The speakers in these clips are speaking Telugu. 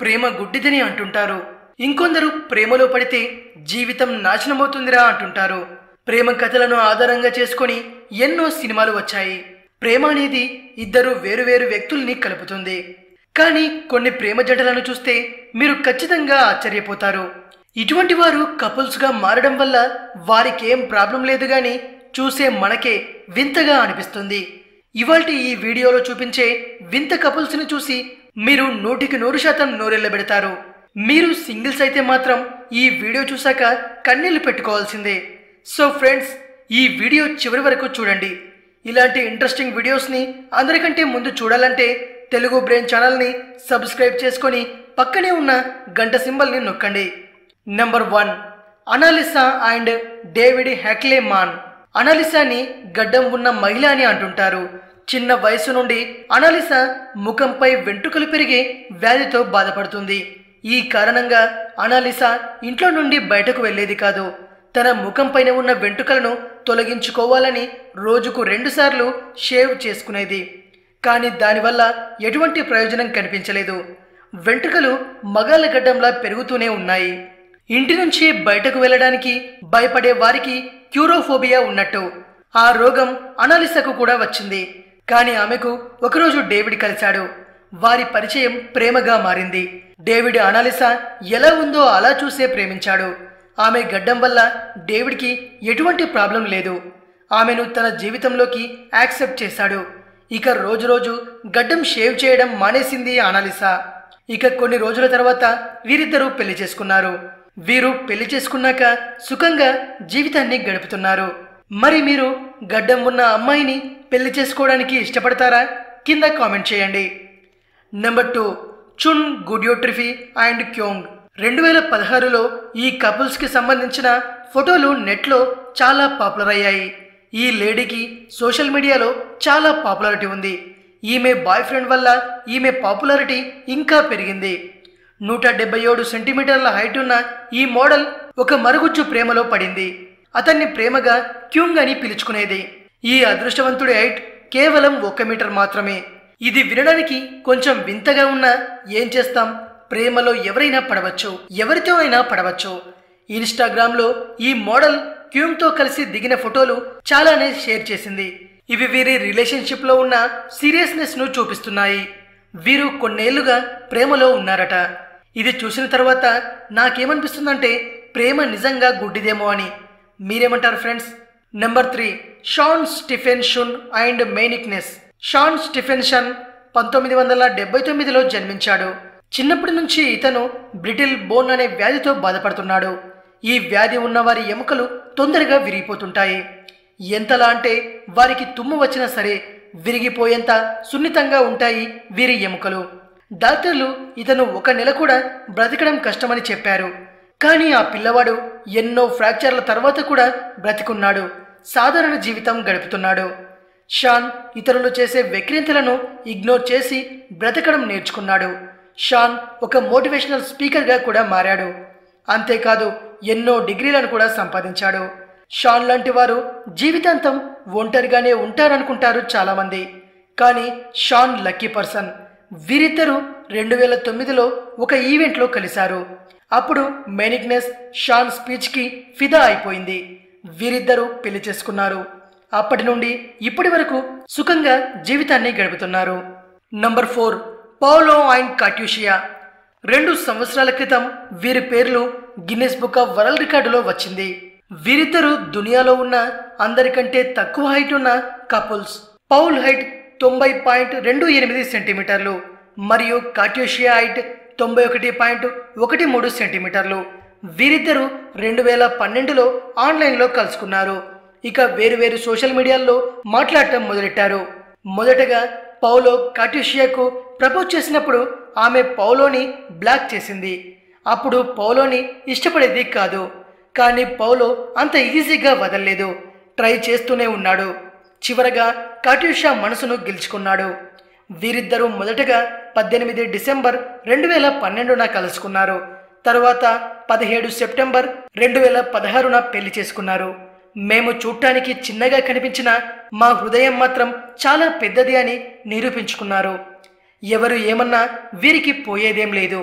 ప్రేమ గుడ్డిదని అంటుంటారు ఇంకొందరు ప్రేమలో పడితే జీవితం నాశనమవుతుందిరా అంటుంటారు ప్రేమ కథలను ఆధారంగా చేసుకొని ఎన్నో సినిమాలు వచ్చాయి ప్రేమ అనేది ఇద్దరు వేరువేరు వ్యక్తుల్ని కలుపుతుంది కానీ కొన్ని ప్రేమ జంటలను చూస్తే మీరు ఖచ్చితంగా ఆశ్చర్యపోతారు ఇటువంటి వారు కపుల్స్ గా మారడం వల్ల వారికి ఏం ప్రాబ్లం లేదు గాని చూసే మనకే వింతగా అనిపిస్తుంది ఇవాల్టి ఈ వీడియోలో చూపించే వింత కపుల్స్ ని చూసి మీరు నూటికి నూరు శాతం నోరెళ్ళబెడతారు మీరు సింగిల్స్ అయితే మాత్రం ఈ వీడియో చూశాక కన్నీళ్లు పెట్టుకోవాల్సిందే సో ఫ్రెండ్స్ ఈ వీడియో చివరి వరకు చూడండి ఇలాంటి ఇంట్రెస్టింగ్ వీడియోస్ని అందరికంటే ముందు చూడాలంటే తెలుగు బ్రెయిన్ ఛానల్ని సబ్స్క్రైబ్ చేసుకొని పక్కనే ఉన్న గంట సింబల్ని నొక్కండి number one Annalisa and David Hackleman అనాలిసాని గడ్డం ఉన్న మహిళ అని అంటుంటారు చిన్న వయసు నుండి అనాలిసా ముఖంపై వెంట్రుకలు పెరిగే వ్యాధితో బాధపడుతుంది ఈ కారణంగా అనాలిసా ఇంట్లో నుండి బయటకు వెళ్లేది కాదు తన ముఖంపైన ఉన్న వెంట్రుకలను తొలగించుకోవాలని రోజుకు రెండుసార్లు షేవ్ చేసుకునేది కానీ దానివల్ల ఎటువంటి ప్రయోజనం కనిపించలేదు వెంట్రుకలు మగాళ్ళ గడ్డంలా పెరుగుతూనే ఉన్నాయి ఇంటి నుంచి బయటకు వెళ్ళడానికి భయపడే వారికి క్యూరోఫోబియా ఉన్నట్టు ఆ రోగం అనాలిసకు కూడా వచ్చింది కానీ ఆమెకు ఒకరోజు డేవిడ్ కలిశాడు వారి పరిచయం ప్రేమగా మారింది డేవిడ్ అనాలిసా ఎలా ఉందో అలా చూసే ప్రేమించాడు ఆమె గడ్డం వల్ల డేవిడ్కి ఎటువంటి ప్రాబ్లం లేదు ఆమెను తన జీవితంలోకి యాక్సెప్ట్ చేశాడు ఇక రోజు రోజు గడ్డం షేవ్ చేయడం మానేసింది అనాలిసా ఇక కొన్ని రోజుల తర్వాత వీరిద్దరూ పెళ్లి చేసుకున్నారు వీరు పెళ్లి చేసుకున్నాక సుఖంగా జీవితాన్ని గడుపుతున్నారు మరి మీరు గడ్డం ఉన్న అమ్మాయిని పెళ్లి చేసుకోవడానికి ఇష్టపడతారా కింద కామెంట్ చేయండి నెంబర్ టూ చున్ గుడియోట్రిఫీ అండ్ క్యోంగ్ రెండు వేల పదహారులో ఈ కపుల్స్కి సంబంధించిన ఫోటోలు నెట్లో చాలా పాపులర్ అయ్యాయి ఈ లేడీకి సోషల్ మీడియాలో చాలా పాపులారిటీ ఉంది ఈమె బాయ్ ఫ్రెండ్ వల్ల ఈమె పాపులారిటీ ఇంకా పెరిగింది నూట డెబ్బై ఏడు సెంటీమీటర్ల హైట్ ఉన్న ఈ మోడల్ ఒక మరుగుజ్జు ప్రేమలో పడింది అతన్ని ప్రేమగా క్యూంగ్ అని పిలుచుకునేది ఈ అదృష్టవంతుడి హైట్ కేవలం ఒక్క మీటర్ మాత్రమే ఇది వినడానికి కొంచెం వింతగా ఉన్నా ఏం చేస్తాం ప్రేమలో ఎవరైనా పడవచ్చు ఎవరితో అయినా పడవచ్చు ఇన్స్టాగ్రామ్లో ఈ మోడల్ క్యూమ్తో కలిసి దిగిన ఫోటోలు చాలానే షేర్ చేసింది ఇవి వీరి రిలేషన్షిప్లో ఉన్న సీరియస్నెస్ను చూపిస్తున్నాయి వీరు కొన్నేళ్లుగా ప్రేమలో ఉన్నారట ఇది చూసిన తర్వాత నాకేమనిపిస్తుందంటే ప్రేమ నిజంగా గుడ్డిదేమో అని మీరేమంటారు friends number three Shaun Stephen షున్ అండ్ మెయినిక్నెస్ షాన్ స్టిఫెన్షన్ పంతొమ్మిది వందల డెబ్బై తొమ్మిదిలో జన్మించాడు చిన్నప్పటి నుంచి ఇతను బ్రిటిల్ బోన్ అనే వ్యాధితో బాధపడుతున్నాడు ఈ వ్యాధి ఉన్న వారి ఎముకలు తొందరగా విరిగిపోతుంటాయి ఎంతలా అంటే వారికి తుమ్ము వచ్చినా సరే విరిగిపోయేంత సున్నితంగా ఉంటాయి వీరి ఎముకలు డాక్టర్లు ఇతను ఒక నెల కూడా బ్రతకడం కష్టమని చెప్పారు కానీ ఆ పిల్లవాడు ఎన్నో ఫ్రాక్చర్ల తర్వాత కూడా బ్రతికున్నాడు సాధారణ జీవితం గడుపుతున్నాడు షాన్ ఇతరులు చేసే వెక్రింతలను ఇగ్నోర్ చేసి బ్రతకడం నేర్చుకున్నాడు షాన్ ఒక మోటివేషనల్ స్పీకర్గా కూడా మారాడు అంతేకాదు ఎన్నో డిగ్రీలను కూడా సంపాదించాడు షాన్ లాంటి వారు జీవితాంతం ఒంటరిగానే ఉంటారనుకుంటారు చాలామంది కానీ షాన్ లక్కీ పర్సన్ వీరిద్దరూ రెండు వేల తొమ్మిదిలో ఒక ఈవెంట్లో కలిశారు అప్పుడు మెనిగ్నెస్ షాన్ స్పీచ్కి ఫిదా అయిపోయింది వీరిద్దరూ పెళ్లి చేసుకున్నారు అప్పటి నుండి ఇప్పటి వరకు సుఖంగా జీవితాన్ని గడుపుతున్నారు number four Paulo and Katyucia రెండు సంవత్సరాల క్రితం వీరి పేర్లు గిన్నెస్ బుక్ ఆఫ్ వరల్డ్ రికార్డులో వచ్చింది వీరిద్దరూ దునియాలో ఉన్న అందరికంటే తక్కువ హైట్ ఉన్న కపుల్స్ పౌల్ హైట్ తొంభై పాయింట్ రెండు ఎనిమిది సెంటీమీటర్లు మరియు కాట్యూషియా హైట్ తొంభై ఒకటి పాయింట్ ఒకటి మూడు సెంటీమీటర్లు వీరిద్దరూ రెండు వేల పన్నెండులో ఆన్లైన్లో కలుసుకున్నారు ఇక వేరువేరు సోషల్ మీడియాల్లో మాట్లాడటం మొదలెట్టారు మొదటగా పౌలో కాట్యూషియాకు ప్రపోజ్ చేసినప్పుడు ఆమె పౌలోని బ్లాక్ చేసింది అప్పుడు పౌలోని ఇష్టపడేది కాదు కానీ పౌలో అంత ఈజీగా వదలలేదు ట్రై చేస్తూనే ఉన్నాడు చివరగా కాట్యూషా మనసును గెలుచుకున్నాడు వీరిద్దరూ మొదటగా పద్దెనిమిది డిసెంబర్ రెండు వేల పన్నెండున కలుసుకున్నారు తరువాత పదిహేడు సెప్టెంబర్ రెండు వేల పదహారున పెళ్లి చేసుకున్నారు మేము చూడటానికి చిన్నగా కనిపించిన మా హృదయం మాత్రం చాలా పెద్దది అని నిరూపించుకున్నారు ఎవరు ఏమన్నా వీరికి పోయేదేం లేదు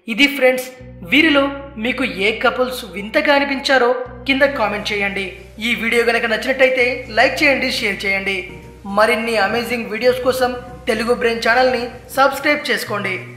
ఇది ఫ్రెండ్స్ వీరిలో మీకు ఏ కపుల్స్ వింతగా అనిపించారో కింద కామెంట్ చేయండి ఈ వీడియో గనక నచ్చినట్టయితే లైక్ చేయండి షేర్ చేయండి మరిన్ని అమేజింగ్ వీడియోస్ కోసం తెలుగు బ్రెయిన్ ఛానల్ని సబ్స్క్రైబ్ చేసుకోండి